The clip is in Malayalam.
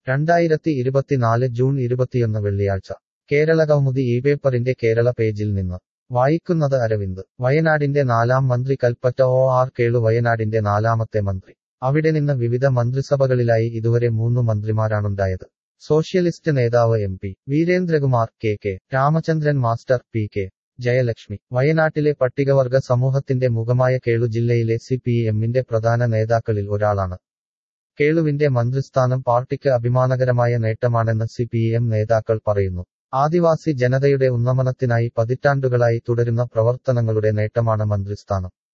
രണ്ടായിരത്തി ഇരുപത്തിനാല് ജൂൺ ഇരുപത്തിയൊന്ന് വെള്ളിയാഴ്ച കേരള കൗമുദി ഈ പേപ്പറിന്റെ കേരള പേജിൽ നിന്ന് വായിക്കുന്നത് അരവിന്ദ് വയനാടിന്റെ നാലാം മന്ത്രി കൽപ്പറ്റ ഒ ആർ കേളു വയനാടിന്റെ നാലാമത്തെ മന്ത്രി അവിടെ നിന്ന് വിവിധ മന്ത്രിസഭകളിലായി ഇതുവരെ മൂന്നു മന്ത്രിമാരാണുണ്ടായത് സോഷ്യലിസ്റ്റ് നേതാവ് M P Veerendrakumar K K Ramachandran master P K Jayalakshmi വയനാട്ടിലെ പട്ടികവർഗ സമൂഹത്തിന്റെ മുഖമായ കേളു ജില്ലയിലെ സി പി എമ്മിന്റെ പ്രധാന നേതാക്കളിൽ ഒരാളാണ് കേളുവിന്റെ മന്ത്രിസ്ഥാനം പാർട്ടിക്ക് അഭിമാനകരമായ നേട്ടമാണെന്ന് സി പി എം നേതാക്കൾ പറയുന്നു ആദിവാസി ജനതയുടെ ഉന്നമനത്തിനായി പതിറ്റാണ്ടുകളായി തുടരുന്ന പ്രവർത്തനങ്ങളുടെ നേട്ടമാണ് മന്ത്രിസ്ഥാനം